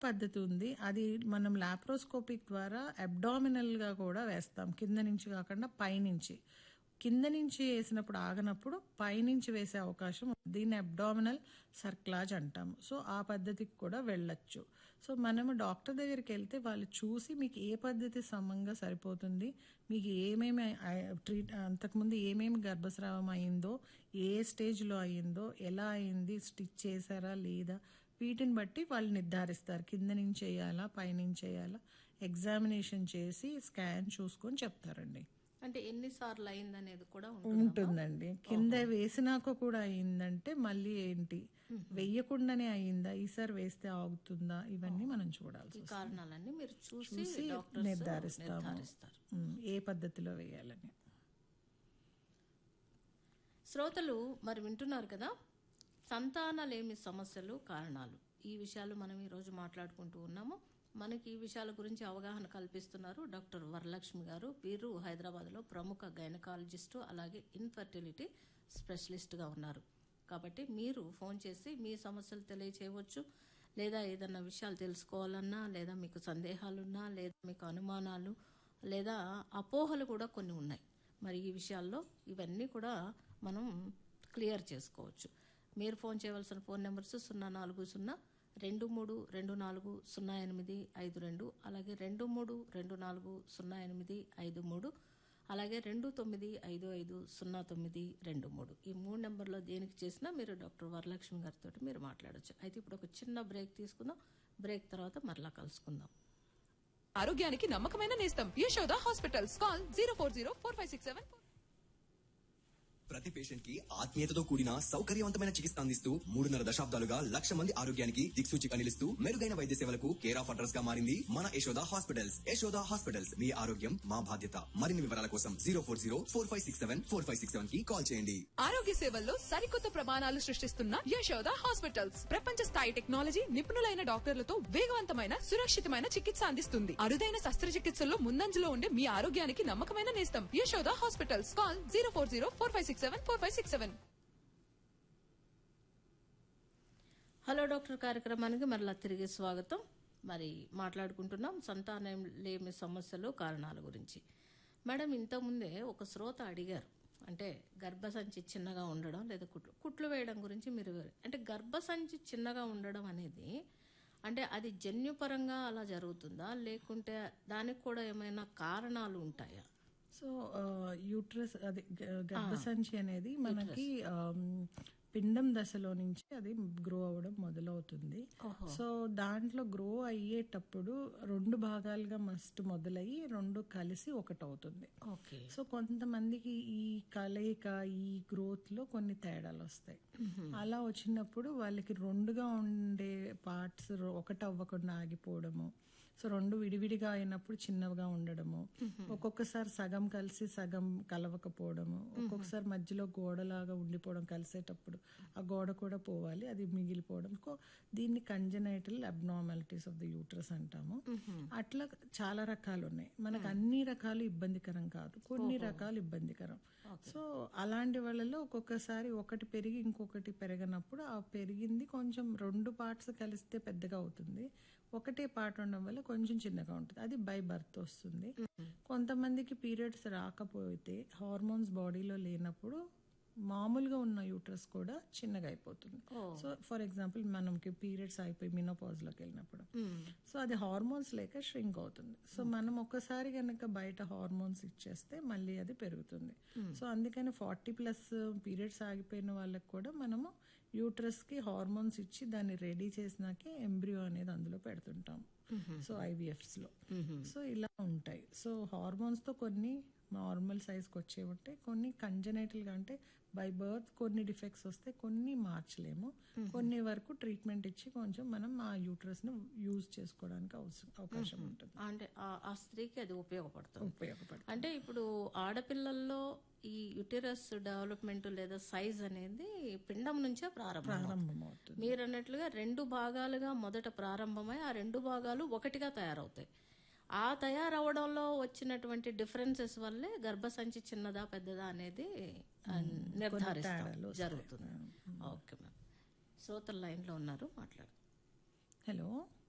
పద్ధతి ఉంది అది మనం లాప్రోస్కోపిక్ ద్వారా అబ్డామినల్ గా కూడా వేస్తాం కింద నుంచి కాకుండా పైనుంచి కింద నుంచి వేసినప్పుడు ఆగనప్పుడు పైనుంచి వేసే అవకాశం ఉంది. దీన్ని అబ్డామినల్ సర్క్లాజ్ అంటాము సో ఆ పద్ధతికి కూడా వెళ్ళొచ్చు సో మనము డాక్టర్ దగ్గరికి వెళ్తే వాళ్ళు చూసి మీకు ఏ పద్ధతి సమంగా సరిపోతుంది మీకు ఏమేమి ఆ- ట్రీట్ అంతకుముందు ఏమేమి గర్భస్రావం అయిందో ఏ స్టేజ్లో అయిందో ఎలా అయింది స్టిచ్ చేశారా లేదా వీటిని బట్టి వాళ్ళు నిర్ధారిస్తారు కింద నుంచి వేయాలా పైనుంచి వేయాలా ఎగ్జామినేషన్ చేసి స్కాన్ చూసుకొని చెప్తారండి అంటే ఎన్నిసార్లు అయిందనేది కూడా ఉంటుంది ఉంటుందండి కింద వేసినాక కూడా అయిందంటే మళ్ళీ ఏంటి వెయ్యకుండానే అయిందా ఈసారి వేస్తే ఆగుతుందా ఇవన్నీ మనం చూడాల్సి ఈ కారణాలన్నీ మీరు చూసి చూసి డాక్టర్స్ నిర్ధారిస్తాము నిర్ధారిస్తారు ఉమ్, ఏ పద్ధతిలో వేయాలని శ్రోతలు మరి వింటున్నారు కదా సంతానలేమి సమస్యలు కారణాలు ఈ విషయాలు మనం ఈరోజు మాట్లాడుకుంటూ ఉన్నాము మనకి ఈ విషయాల గురించి అవగాహన కల్పిస్తున్నారు డాక్టర్ వరలక్ష్మి గారు వీరు హైదరాబాద్లో ప్రముఖ గైనకాలజిస్టు అలాగే ఇన్ఫర్టిలిటీ స్పెషలిస్ట్గా ఉన్నారు కాబట్టి మీరు ఫోన్ చేసి మీ సమస్యలు తెలియచేయవచ్చు లేదా ఏదన్నా విషయాలు తెలుసుకోవాలన్నా లేదా మీకు సందేహాలున్నా లేదా మీకు అనుమానాలు లేదా అపోహలు కూడా కొన్ని ఉన్నాయి మరి ఈ విషయాల్లో ఇవన్నీ కూడా మనం క్లియర్ చేసుకోవచ్చు మీరు ఫోన్ చేయవలసిన ఫోన్ నెంబర్స్ సున్నా నాలుగు సున్నా రెండు మూడు రెండు నాలుగు సున్నా ఎనిమిది ఐదు రెండు అలాగే రెండు మూడు రెండు నాలుగు సున్నా ఎనిమిది ఐదు మూడు అలాగే రెండు తొమ్మిది ఐదు ఐదు సున్నా తొమ్మిది రెండు మూడు ఈ మూడు నెంబర్లో దేనికి చేసినా మీరు డాక్టర్ వరలక్ష్మి గారితో మీరు మాట్లాడొచ్చు అయితే ఇప్పుడు ఒక చిన్న బ్రేక్ తీసుకుందాం బ్రేక్ తర్వాత మరలా కలుసుకుందాం ఆరోగ్యానికి నమ్మకమైన నేస్తం Yashoda hospitals call zero four zero four five six seven ప్రతి పేషెంట్ కి ఆత్మీయతతో కూడిన సౌకర్యవంతమైన చికిత్స అందిస్తూ మూడున్నర దశాబ్దాలుగా లక్ష మంది ఆరోగ్యానికి దిక్సూచిగా నిలుస్తూ మెరుగైన వైద్య సేవలకు కేర్ ఆఫ్ అడ్రస్ గా మారింది మన యశోద హాస్పిటల్స్ యశోద హాస్పిటల్స్ మీ ఆరోగ్యం మా బాధ్యత మరిన్ని వివరాల కోసం zero four zero four five six seven four five six seven కి కాల్ చేయండి ఆరోగ్య సేవల్లో సరికొత్త ప్రమాణాలు సృష్టిస్తున్న యశోద హాస్పిటల్స్ ప్రపంచ స్థాయి టెక్నాలజీ నిపుణులైన డాక్టర్లతో వేగవంతమైన సురక్షితమైన చికిత్స అందిస్తుంది అరుదైన శస్త్రచికిత్సల్లో ముందంజలో ఉండే మీ ఆరోగ్యానికి నమ్మకమైన నేస్తం Yashoda hospitals call zero four zero four five six seven four five six seven hello doctor కార్యక్రమానికి మరలా తిరిగి స్వాగతం మరి మాట్లాడుకుంటున్నాం సంతానం లేమి సమస్యలు కారణాల గురించి మేడం ఇంతకుముందే ఒక శ్రోత అడిగారు అంటే గర్భసంచి చిన్నగా ఉండడం లేదా కుట్లు కుట్లు వేయడం గురించి మీరు వివరి- అంటే గర్భసంచి చిన్నగా ఉండడం అనేది అంటే అది జన్యుపరంగా అలా జరుగుతుందా లేకుంటే దానికి కూడా ఏమైనా కారణాలు ఉంటాయా సో యూట్రస్ అది గ- గర్భసంచి అనేది మనకి ఆమ్, పిండం దశలో నుంచి అది గ్రో అవ్వడం మొదలవుతుంది సో దాంట్లో గ్రో అయ్యేటప్పుడు రెండు భాగాలుగా మస్ట్ మొదలయ్యి రెండు కలిసి ఒకటవుతుంది ఓకే సో కొంతమందికి ఈ కలయిక ఈ గ్రోత్ లో కొన్ని తేడాలు వస్తాయి అలా వచ్చినప్పుడు వాళ్ళకి రెండుగా ఉండే పార్ట్స్ ఒకటి అవ్వకుండా ఆగిపోవడము సో రెండు విడివిడిగా అయినప్పుడు చిన్నగా ఉండడము ఒక్కొక్కసారి సగం కలిసి సగం కలవకపోవడము ఒక్కొక్కసారి మధ్యలో గోడలాగా ఉండిపోవడం కలిసేటప్పుడు ఆ గోడ కూడా పోవాలి అది మిగిలిపోవడం కో- దీన్ని congenital abnormalities of the uterus అంటాము అట్లా చాలా రకాలు ఉన్నాయి మనకు అన్ని రకాలు ఇబ్బందికరం కాదు కొన్ని రకాలు ఇబ్బందికరం సో అలాంటి వాళ్ళలో ఒక్కొక్కసారి ఒకటి పెరిగి ఇంకొకటి పెరగనప్పుడు ఆ పెరిగింది కొంచెం రెండు పార్ట్స్ కలిస్తే పెద్దగా అవుతుంది ఒకటే పార్ట్ ఉండడం వల్ల కొంచెం చిన్నగా ఉంటుంది అది బై బర్త్ వస్తుంది కొంతమందికి పీరియడ్స్ రాకపోతే హార్మోన్స్ బాడీలో లేనప్పుడు మామూలుగా ఉన్న యూట్రస్ కూడా చిన్నగా అయిపోతుంది సో ఫర్ ఎగ్జాంపుల్ మనకి పీరియడ్స్ అయిపోయి మినోపాజ్ లోకి వెళ్ళినప్పుడు సో అది హార్మోన్స్ లేక ష్రింక్ అవుతుంది సో మనం ఒక్కసారి కనుక బయట హార్మోన్స్ ఇచ్చేస్తే మళ్ళీ అది పెరుగుతుంది సో అందుకని ఫార్టీ ప్లస్ పీరియడ్స్ ఆగిపోయిన వాళ్ళకి కూడా మనము యూట్రస్ కి హార్మోన్స్ ఇచ్చి దాన్ని రెడీ చేసినాకే ఎంబ్రియో అనేది అందులో పెడుతుంటాం సో ఐవీఎఫ్స్ లో సో ఇలా ఉంటాయి సో హార్మోన్స్ తో కొన్ని నార్మల్ సైజ్కి వచ్చే ఉంటాయి కొన్ని కంజనైటల్ గా అంటే బై బర్త్ కొన్ని డిఫెక్ట్స్ వస్తే కొన్ని మార్చలేము కొన్ని వరకు ట్రీట్మెంట్ ఇచ్చి కొంచెం మనం ఆ యూట్రస్ ను యూజ్ చేసుకోవడానికి అవసరం అవకాశం ఉంటుంది అంటే ఆ- ఆ స్త్రీకి అది ఉపయోగపడుతుంది ఉపయోగపడుతుంది అంటే ఇప్పుడు ఆడపిల్లల్లో ఈ యుటెరస్ డెవలప్మెంట్ లేదా సైజ్ అనేది పిండం నుంచే ప్రారంభం ప్రారంభమవుతుంది మీరు అన్నట్లుగా రెండు భాగాలుగా మొదట ప్రారంభమై ఆ రెండు భాగాలు ఒకటిగా తయారవుతాయి ఆ తయారవడంలో వచ్చినటువంటి డిఫరెన్సెస్ వల్లే గర్భసంచి చిన్నదా పెద్దదా అనేది ఆ, నిర్ధారిస్తాం జరుగుతుంది ఓకే మ్యామ్ శ్రోతల లైన్లో ఉన్నారు మాట్లాడు హలో